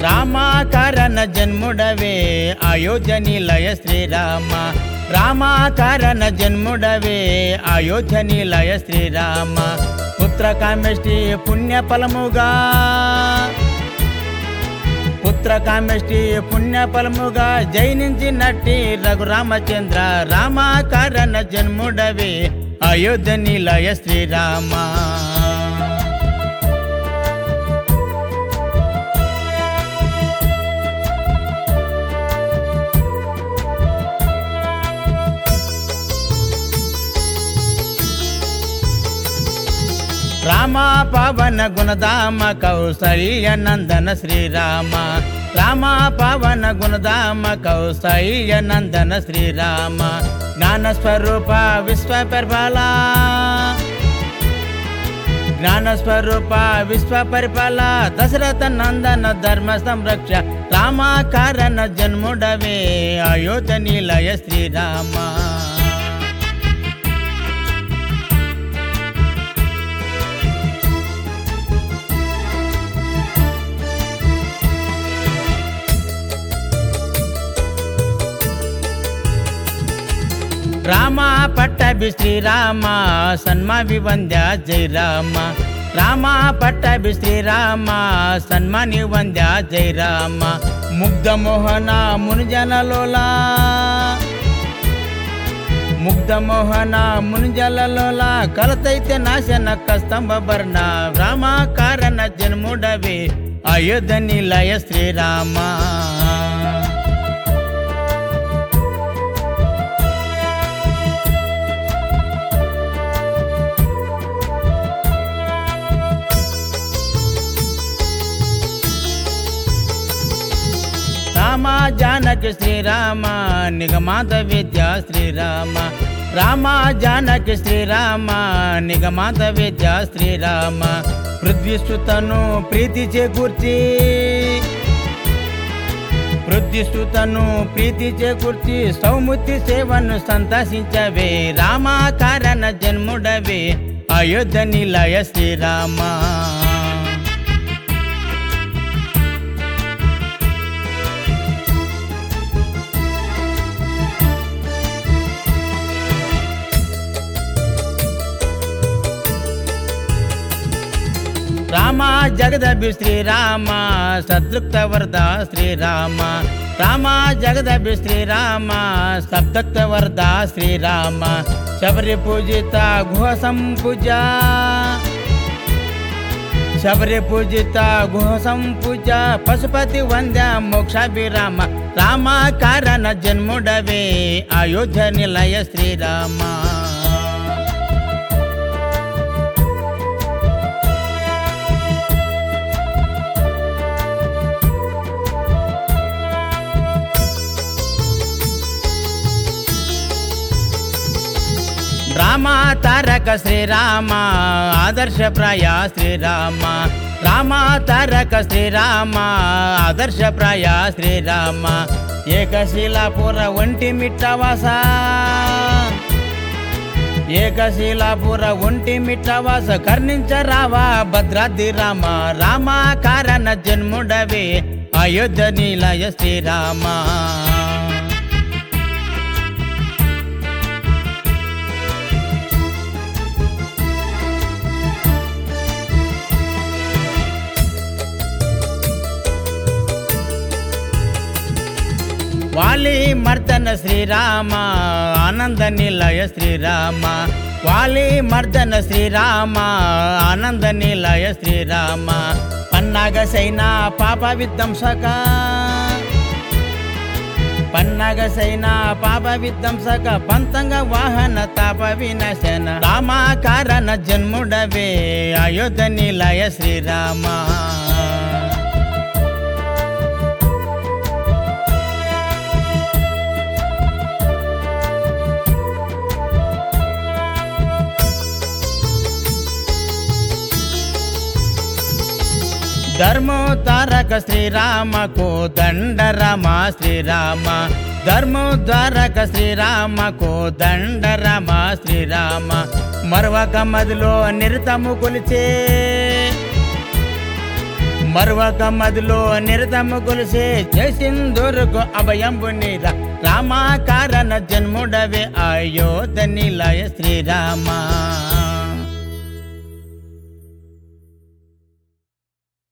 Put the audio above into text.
రామాకారణ జన్ముడవే అయోధ్య నిలయ శ్రీరామ రామాకారణ జన్ముడవే అయోధ్య నిలయ శ్రీరామ పుత్ర కామెష్టి పుణ్య ఫలముగా పుత్ర కామెష్టి పుణ్య ఫలముగా జైనించినట్టి రఘురామచంద్ర రామాకారణ జన్ముడవే అయోధ్య నిలయ శ్రీరామ రామ పవన గుణధామ కౌసల్య నందన శ్రీరామ రామ పవన గుణధామ కౌసల్య నందన శ్రీరామ జ్ఞాన స్వరూప విశ్వ పరిపాల జ్ఞాన స్వరూప విశ్వ పరిపాల దశరథ నందన ధర్మ సంరక్ష రామాకారణ జన్ముడవే అయోధ్య నిలయ శ్రీరామ రామ పట్టభి శ్రీరామ సన్మావి వంద్య జై రామ రామ పట్టభి శ్రీరామ సన్మాని వంద్య జై రామ ముగ్ధ మోహన మునిజనలోలా ముగ్ధ మోహన మునిజలలోలా కలతైతే నాశన కస్తంభ భరణ రామ కారణ జన్ముడవే అయోధ్య నిలయ శ్రీరామ రామ జానకి శ్రీరామ నిగమాత విద్య శ్రీరామ రామ జానకి శ్రీరామ నిగమాత విద్య శ్రీరామ పృథ్వీసుతను ప్రీతి చేకూర్చి పృథ్వీసుతను ప్రీతి చేకూర్చి సౌముతి సేవను సంతసించవే రామాకారణ జన్ముడవే అయోధ్య నిలయ శ్రీరామ రామ జగదభి శ్రీరామ సద్యుక్త వరద శ్రీరామ రామ జగదభి శ్రీరామ సబ్దక్త వరద శ్రీరామ శబరి పూజిత గుహ సంపూజ శబరి పూజిత గుహ సంపూజ పశుపతి వంద్య మోక్షాభిరామ రామ కారణ జన్ముడవే అయోధ్య నిలయ శ్రీరామ రామ తారక శ్రీరామ ఆదర్శప్రాయ శ్రీరామ రామ తారక శ్రీరామ ఆదర్శప్రాయ శ్రీరామ ఏకశిలాపుర ఒంటి మిట్టవాస ఏకశిలాపుర ఒంటి మిట్టవాస కర్ణించరావా భద్రాద్రి రామ రామ కారణ జన్ముడవే అయోధ్య నిలయ శ్రీరామ వాలి మర్దన శ్రీరామ ఆనంద నిలయ శ్రీరామ వాలి మర్దన శ్రీరామ ఆనంద నిలయ శ్రీరామ పన్నాగ సైన పాప విధ్వంసక పన్నగ సైన పాప విధ్వంసక పంతంగ వాహన తాప వినాశన రామాకారణ జన్ముడవే అయోధ్య నిలయ శ్రీరామ ధర్మో తారక శ్రీరామకు దండ రమ శ్రీరామ ధర్మోద్ధారక శ్రీరామకు దండ రమ శ్రీరామ మరొక మదిలో నిరతము కొలిచే మరొక మదిలో నిరతము కొలిసే చేసిందొరకు అభయంబు నీరా రామా కారణ జన్ముడవే అయోధ్య నిలయ శ్రీరామ